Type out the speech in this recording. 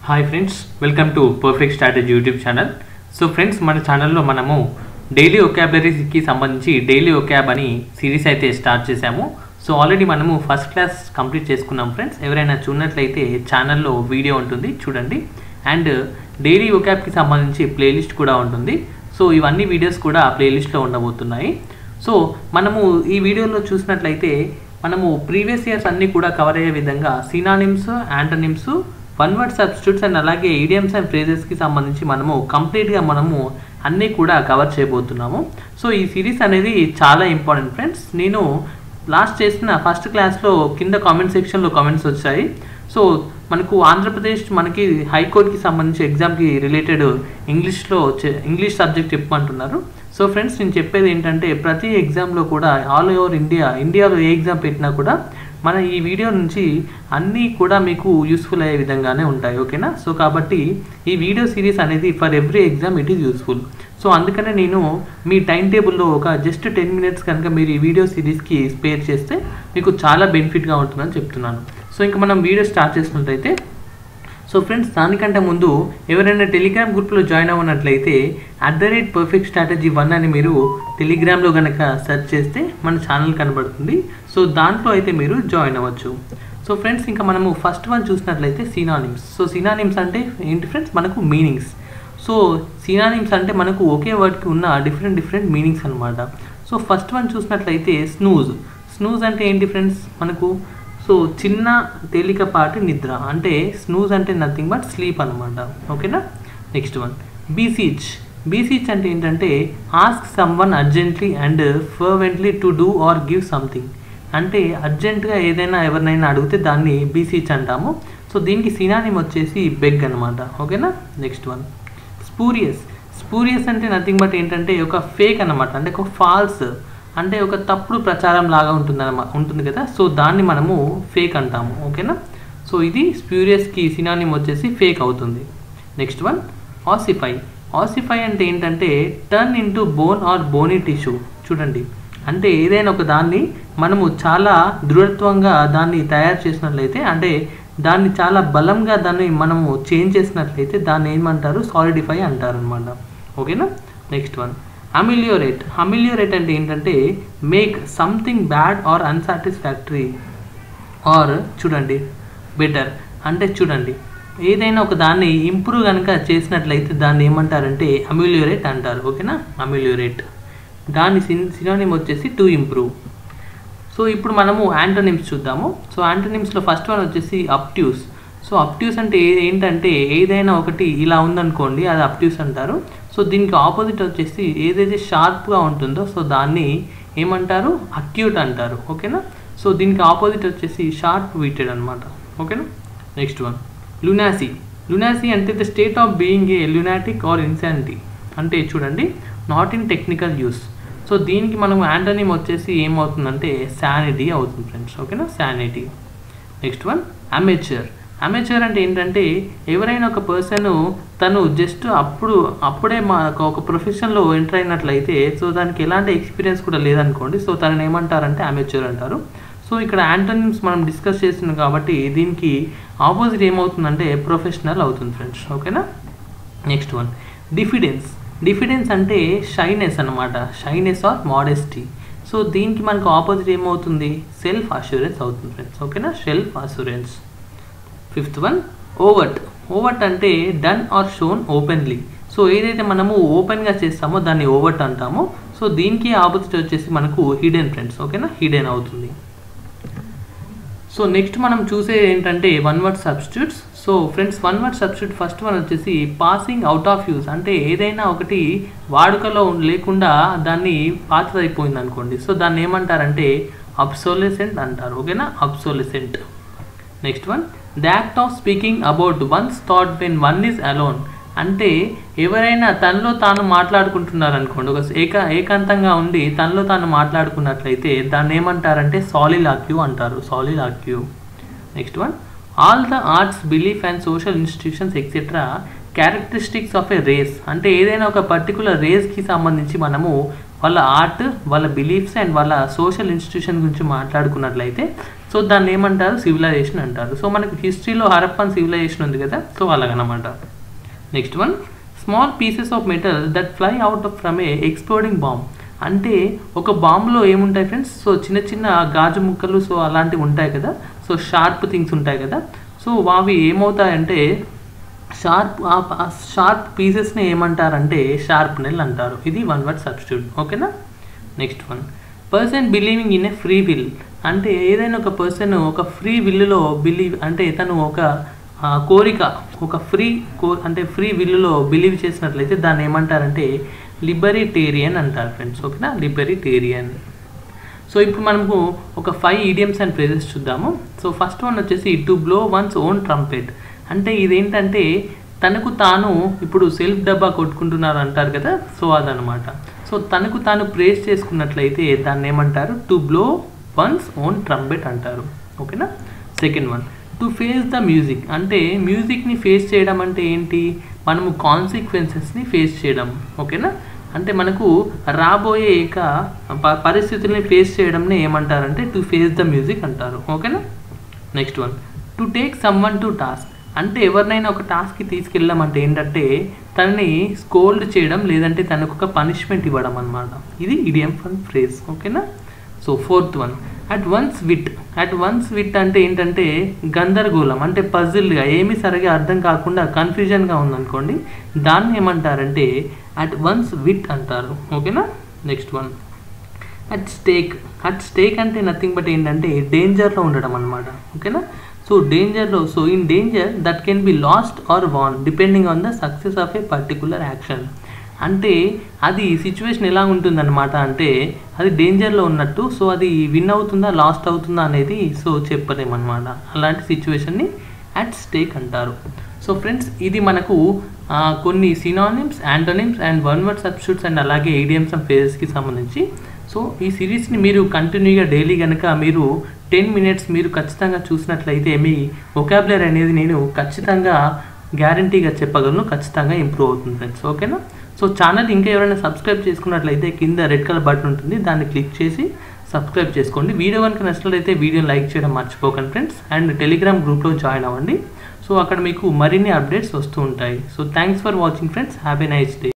hi friends welcome to perfect strategy YouTube channel so friends మన ఛానల్లో మనము daily ఒకాబులరీస్కి సంబంధించి డైలీ ఒకాబ్ అని సిరీస్ అయితే స్టార్ట్ చేశాము సో ఆల్రెడీ మనము ఫస్ట్ క్లాస్ కంప్లీట్ చేసుకున్నాం ఫ్రెండ్స్ ఎవరైనా చూడనట్లయితే ఛానల్లో వీడియో ఉంటుంది చూడండి అండ్ డైలీ ఒకాబ్కి సంబంధించి ప్లేలిస్ట్ కూడా ఉంటుంది సో ఇవన్నీ వీడియోస్ కూడా ప్లేలిస్ట్లో ఉండబోతున్నాయి సో మనము ఈ వీడియోలో చూసినట్లయితే మనము ప్రీవియస్ ఇయర్స్ అన్నీ కూడా కవర్ అయ్యే విధంగా synonyms antonyms one word substitutes and అలాగే ఈడియమ్స్ అండ్ ఫ్రేజెస్కి సంబంధించి మనము కంప్లీట్గా మనము అన్నీ కూడా కవర్ చేయబోతున్నాము సో ఈ సిరీస్ అనేది చాలా ఇంపార్టెంట్ ఫ్రెండ్స్ నేను లాస్ట్ చేసిన ఫస్ట్ క్లాస్లో కింద కామెంట్ సెక్షన్లో కామెంట్స్ వచ్చాయి సో మనకు ఆంధ్రప్రదేశ్ మనకి హైకోర్టుకి సంబంధించి ఎగ్జామ్కి రిలేటెడ్ ఇంగ్లీష్లో చే- ఇంగ్లీష్ సబ్జెక్ట్ చెప్పమంటున్నారు సో ఫ్రెండ్స్ నేను చెప్పేది ఏంటంటే ప్రతి ఎగ్జామ్లో కూడా ఆల్ ఓవర్ ఇండియా ఇండియాలో ఏ ఎగ్జామ్ పెట్టినా కూడా మన ఈ వీడియో నుంచి అన్నీ కూడా మీకు యూస్ఫుల్ అయ్యే విధంగానే ఉంటాయి ఓకేనా సో కాబట్టి ఈ వీడియో సిరీస్ అనేది for every exam it is useful so అందుకనే నేను మీ టైం టేబుల్లో ఒక జస్ట్ టెన్ మినిట్స్ కనుక మీరు ఈ వీడియో సిరీస్కి స్పేర్ చేస్తే మీకు చాలా బెనిఫిట్గా ఉంటుందని చెప్తున్నాను సో ఇంకా మనం వీడియో స్టార్ట్ చేసినట్లయితే సో ఫ్రెండ్స్ దానికంటే ముందు ఎవరైనా టెలిగ్రామ్ గ్రూప్లో జాయిన్ అవ్వనట్లయితే at the rate perfect strategy one అని మీరు టెలిగ్రామ్లో కనుక సెర్చ్ చేస్తే మన ఛానల్ కనబడుతుంది సో దాంట్లో అయితే మీరు జాయిన్ అవ్వచ్చు సో ఫ్రెండ్స్ ఇంకా మనము ఫస్ట్ వన్ చూసినట్లయితే సినానిమ్స్ సో సినానిమ్స్ అంటే ఏంటి ఫ్రెండ్స్ మనకు మీనింగ్స్ సో సినానిమ్స్ అంటే మనకు ఒకే వర్డ్కి ఉన్న డిఫరెంట్ డిఫరెంట్ మీనింగ్స్ అనమాట సో ఫస్ట్ వన్ చూసినట్లయితే స్నూజ్ స్నూజ్ అంటే ఏంటి ఫ్రెండ్స్ మనకు సో చిన్న తేలికపాటి నిద్ర అంటే స్నూజ్ అంటే నథింగ్ బట్ స్లీప్ అనమాట ఓకేనా నెక్స్ట్ వన్ బీసీచ్ బీసీచ్ అంటే ఏంటంటే ask someone urgently and fervently to do or give something అంటే అర్జెంటుగా ఏదైనా ఎవరినైనా అడిగితే దాన్ని బీసీచ్ అంటాము సో దీనికి సినానిమ్ వచ్చేసి బెగ్ అనమాట ఓకేనా నెక్స్ట్ వన్ స్పూరియస్ స్పూరియస్ అంటే నథింగ్ బట్ ఏంటంటే ఒక ఫేక్ అనమాట అంటే ఒక ఫాల్స్ అంటే ఒక తప్పుడు ప్రచారం లాగా ఉంటుంది ఉంటుంది కదా సో దాన్ని మనము ఫేక్ అంటాము ఓకేనా సో ఇది స్ప్యూరియస్కి సినానిమ్ వచ్చేసి ఫేక్ అవుతుంది నెక్స్ట్ వన్ ఆసిఫై ఆసిఫై అంటే ఏంటంటే turn into bone or bony tissue చూడండి అంటే ఏదైనా ఒక దాన్ని మనము చాలా దృఢత్వంగా దాన్ని తయారు చేసినట్లయితే అంటే దాన్ని చాలా బలంగా దాన్ని మనము చేంజ్ చేసినట్లయితే దాన్ని ఏమంటారు సాలిడిఫై అంటారు అనమాట ఓకేనా నెక్స్ట్ వన్ అమిలియోరేట్ అమిలియోరేట్ అంటే ఏంటంటే make something bad or unsatisfactory or చూడండి బెటర్ అంటే చూడండి ఏదైనా ఒక దాన్ని ఇంప్రూవ్ కనుక చేసినట్లయితే దాన్ని ఏమంటారంటే అమిలియోరేట్ అంటారు ఓకేనా అమిలియోరేట్ దాని సిన్ సినోనిమ్ వచ్చేసి టు ఇంప్రూవ్ సో ఇప్పుడు మనము యాంటోనిమ్స్ చూద్దాము సో యాంటోనిమ్స్లో ఫస్ట్ వన్ వచ్చేసి అప్ట్యూస్ సో అప్ట్యూస్ అంటే ఏ- ఏంటంటే ఏదైనా ఒకటి ఇలా ఉందనుకోండి అది అప్ట్యూస్ అంటారు సో దీనికి ఆపోజిట్ వచ్చేసి ఏదైతే షార్ప్గా ఉంటుందో సో దాన్ని ఏమంటారు అక్యూట్ అంటారు ఓకేనా సో దీనికి ఆపోజిట్ వచ్చేసి షార్ప్ వీటెడ్ అనమాట ఓకేనా నెక్స్ట్ వన్ లునాసీ లునాసీ అంటే the state of being a lunatic or insanity అంటే చూడండి not in technical use so దీనికి మనం యాంటోనిమ్ వచ్చేసి ఏమవుతుందంటే శానిటీ అవుతుంది ఫ్రెండ్స్ ఓకేనా sanity next one amateur amateur అంటే ఏంటంటే ఎవరైనా ఒక పర్సన్ తను జస్ట్ అప్పుడు అప్పుడే మా ఒక ప్రొఫెషన్లో ఎంటర్ అయినట్లయితే సో దానికి ఎలాంటి ఎక్స్పీరియన్స్ కూడా లేదనుకోండి సో తనని ఏమంటారంటే అమెచర్ అంటారు సో ఇక్కడ యాంటోనిమ్స్ మనం డిస్కస్ చేస్తున్నాం కాబట్టి దీనికి ఆపోజిట్ ఏమవుతుందంటే ప్రొఫెషనల్ అవుతుంది ఫ్రెండ్స్ ఓకేనా నెక్స్ట్ వన్ డిఫిడెన్స్ డిఫిడెన్స్ అంటే షైనెస్ అనమాట షైనెస్ ఆర్ మోడెస్టీ సో దీనికి మనకు ఆపోజిట్ ఏమవుతుంది సెల్ఫ్ అష్యూరెన్స్ అవుతుంది ఫ్రెండ్స్ ఓకేనా self assurance fifth one overt overt అంటే done or shown openly so ఏదైతే మనము ఓపెన్గా చేస్తామో దాన్ని ఓవర్ట్ అంటామో సో దీనికి ఆపోజిట్ వచ్చేసి మనకు హిడెన్ ఫ్రెండ్స్ ఓకేనా హిడెన్ అవుతుంది సో నెక్స్ట్ మనం చూసే ఏంటంటే one word substitutes so friends one word substitute first one వచ్చేసి పాసింగ్ అవుట్ ఆఫ్ యూస్ అంటే ఏదైనా ఒకటి వాడుకలో ఉం- లేకుండా దాన్ని పాతదైపోయింది అనుకోండి సో దాన్ని ఏమంటారంటే అబ్సోలెసెంట్ అంటారు ఓకేనా obsolescent next one the act of speaking about one's thought when one is alone అంటే ఎవరైనా తనలో తాను మాట్లాడుకుంటున్నారు అనుకోండి ఒక ఏక ఏకాంతంగా ఉండి తనలో తాను మాట్లాడుకున్నట్లయితే దాన్ని ఏమంటారంటే సాలిలాక్యూ అంటారు soliloquy next one all the arts belief and social institutions etcetera characteristics of a race అంటే ఏదైనా ఒక పర్టికులర్ రేస్కి సంబంధించి మనము వాళ్ళ ఆర్ట్ వాళ్ళ బిలీఫ్స్ అండ్ వాళ్ళ సోషల్ ఇన్స్టిట్యూషన్ గురించి మాట్లాడుకున్నట్లయితే సో దాన్ని ఏమంటారు సివిలైజేషన్ అంటారు సో మనకు హిస్టరీలో హరప్పన్ సివిలైజేషన్ ఉంది కదా సో అలాగనమాట next one small pieces of metal that fly out of from a exploding bomb అంటే ఒక బాంబులో ఏముంటాయి ఫ్రెండ్స్ సో చిన్న చిన్న గాజు ముక్కలు సో అలాంటివి ఉంటాయి కదా సో షార్ప్ థింగ్స్ ఉంటాయి కదా సో అవి ఏమవుతాయంటే షార్ప్ ఆ షార్ప్ పీసెస్ని ఏమంటారంటే షార్ప్ నెల్ అంటారు ఇది వన్ వర్డ్ సబ్స్టిట్యూట్ ఓకేనా next one person believing in a free will అంటే ఏదైనా ఒక పర్సన్ ఒక ఫ్రీ విల్లులో బిలీవ్ అంటే తను ఒక ఆ, కోరిక ఒక ఫ్రీ కో అంటే ఫ్రీ విల్లులో బిలీవ్ చేసినట్లయితే దాన్ని ఏమంటారంటే లిబరిటేరియన్ అంటారు ఫ్రెండ్స్ ఓకేనా లిబరిటేరియన్ సో ఇప్పుడు మనము ఒక ఫైవ్ ఈడియమ్స్ అండ్ ఫ్రేజెస్ చూద్దాము సో ఫస్ట్ వన్ వచ్చేసి to blow one's own trumpet అంటే ఇదేంటంటే తనకు తాను ఇప్పుడు సెల్ఫ్ డబ్బా కొట్టుకుంటున్నారు అంటారు కదా సో అదనమాట సో తనకు తాను ప్రేస్ చేసుకున్నట్లయితే దాన్ని ఏమంటారు to blow one's own trumpet అంటారు ఓకేనా second one to face the music అంటే మ్యూజిక్ని ఫేస్ చేయడం అంటే ఏంటి మనము కాన్సిక్వెన్సెస్ని ఫేస్ చేయడం ఓకేనా అంటే మనకు రాబోయే ఇక ప- పరిస్థితుల్ని ఫేస్ చేయడంని ఏమంటారంటే టు ఫేస్ ద మ్యూజిక్ అంటారు ఓకేనా next one to take someone to task అంటే ఎవరినైనా ఒక టాస్క్కి తీసుకెళ్ళడం అంటే ఏంటంటే తనని స్కోల్డ్ చేయడం లేదంటే తనకు ఒక పనిష్మెంట్ ఇవ్వడం అనమాట ఇది ఇడియం ఫన్ ఫ్రేజ్ ఓకేనా so fourth one at one's wit at one's wit అంటే ఏంటంటే గందరగోళం అంటే పజిల్గా ఏమీ సరిగా అర్థం కాకుండా కన్ఫ్యూజన్గా ఉందనుకోండి దాన్ని ఏమంటారంటే అట్ వన్స్ విట్ అంటారు ఓకేనా next one at stake at stake అంటే నథింగ్ బట్ ఏంటంటే డేంజర్లో ఉండడం అనమాట ఓకేనా సో డేంజర్లో so in danger that can be lost or won depending on the success of a particular action అంటే అది సిచ్యువేషన్ ఎలా ఉంటుందన్నమాట అంటే అది డేంజర్లో ఉన్నట్టు సో అది విన్ అవుతుందా లాస్ట్ అవుతుందా అనేది సో చెప్పలేమన్నమాట అలాంటి సిచ్యువేషన్ని అట్ స్టేక్ అంటారు సో ఫ్రెండ్స్ ఇది మనకు ఆ, కొన్ని synonyms antonyms and one word substitutes and అలాగే ఏడియమ్స్ అండ్ ఫేజెస్కి సంబంధించి సో ఈ సిరీస్ని మీరు కంటిన్యూగా డైలీ కనుక మీరు టెన్ మినిట్స్ మీరు ఖచ్చితంగా చూసినట్లయితే మీ ఒకాబులర్ అనేది నేను ఖచ్చితంగా గ్యారంటీగా చెప్పగలను ఖచ్చితంగా ఇంప్రూవ్ అవుతుంది ఫ్రెండ్స్ ఓకేనా సో ఛానల్ ఇంకా ఎవరైనా సబ్స్క్రైబ్ చేసుకున్నట్లయితే కింద రెడ్ కలర్ బటన్ ఉంటుంది దాన్ని క్లిక్ చేసి సబ్స్క్రైబ్ చేసుకోండి వీడియో కనుక నచ్చినట్లయితే వీడియోని లైక్ చేయడం మర్చిపోకండి ఫ్రెండ్స్ అండ్ టెలిగ్రామ్ గ్రూప్లో జాయిన్ అవ్వండి సో అక్కడ మీకు మరిన్ని అప్డేట్స్ వస్తూ ఉంటాయి so thanks for watching friends have a nice day